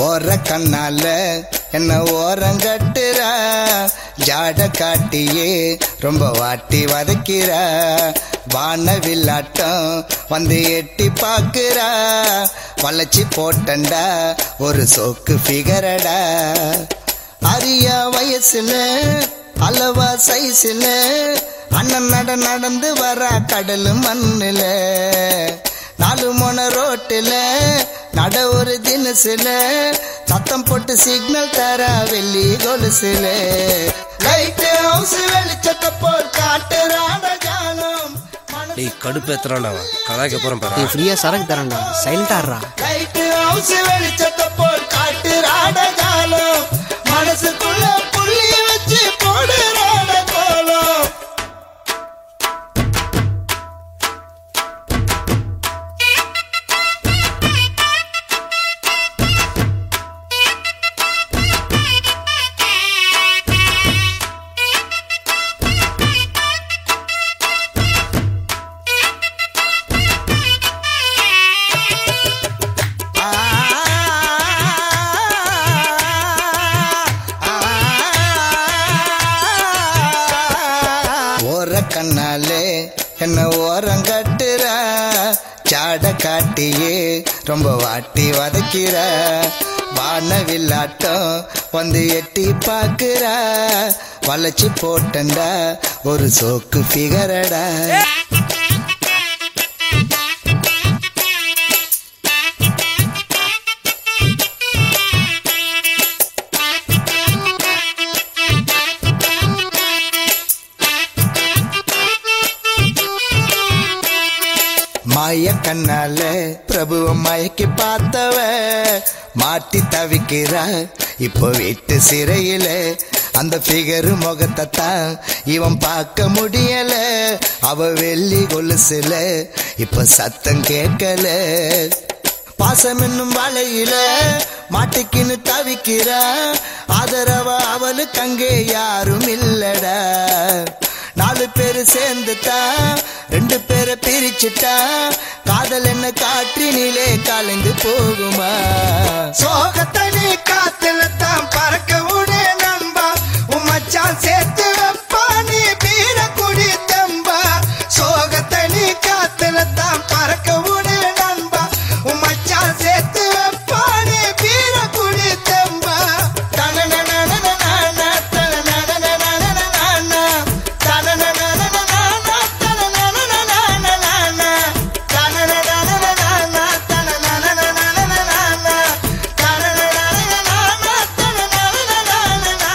ஓர கண்ணால என்ன ஓரங்கட்டுற ஜாட காட்டியே ரொம்ப வாட்டி வதக்கிற வானவில்லாட்டம் வந்து எட்டி பாக்குறா வளைச்சி போட்டண்டா ஒரு சோக்கு ஃபிகரடா அரிய வயசுல அளவா சைஸ்ல அண்ணன் நட நடந்து வரா கடல் மண்ணுல நாலு மொன ரோட்டுல நட ஒரு தினசுல சத்தம் போட்டு சிக்னல் தர வெள்ளி கொலுசுல லைட் ஹவுஸ் வெளிச்சத்தை போல் காட்டுறான ஜாலம் டேய் கடுப்பேத்துறான்டா அவன் கலாய்க்க போறேன் பாரு நீ ஃப்ரீயா சரக்கு தரேன்டா சைலண்டா ஆடுறா லைட் ஹவுஸ் வெளிச்சத்தை போல் காட்டுறான ஜாலம் மனசுக்குள்ள புள்ளி வச்சு போடுறான கோலம் ஓர கண்ணாலே என்ன ஓரம் கட்டுற சாட காட்டியே ரொம்ப வாட்டி வதக்கிற வானவில்லாட்டம் வந்து எட்டி பாக்குற வளைச்சி போட்டண்டா ஒரு சோக்கு ஃபிகரடா மாய கண்ணால பிரபுவ மயக்கி பார்த்தவ மாட்டி தவிக்கிறா இப்போ வீட்டு சிறையில அந்த ஃபிகரு முகத்தை தான் இவன் பார்க்க முடியல அவ வெள்ளி கொலுசுல இப்ப சத்தம் கேட்கல பாசம் என்னும் வலையில மாட்டிக்கின்னு தவிக்கிறா ஆதரவ அவளுக்கு அங்கே யாரும் இல்லடா நாலு பேரு சேர்ந்துட்டா ரெண்டு பேரை பிரிச்சுட்டா காதல் என்ன காற்றினிலே கலைந்து போகுமா சோகத்தனி காத்துல தான் பறக்க விடு நம்பா உன் மச்சான் சேர்த்து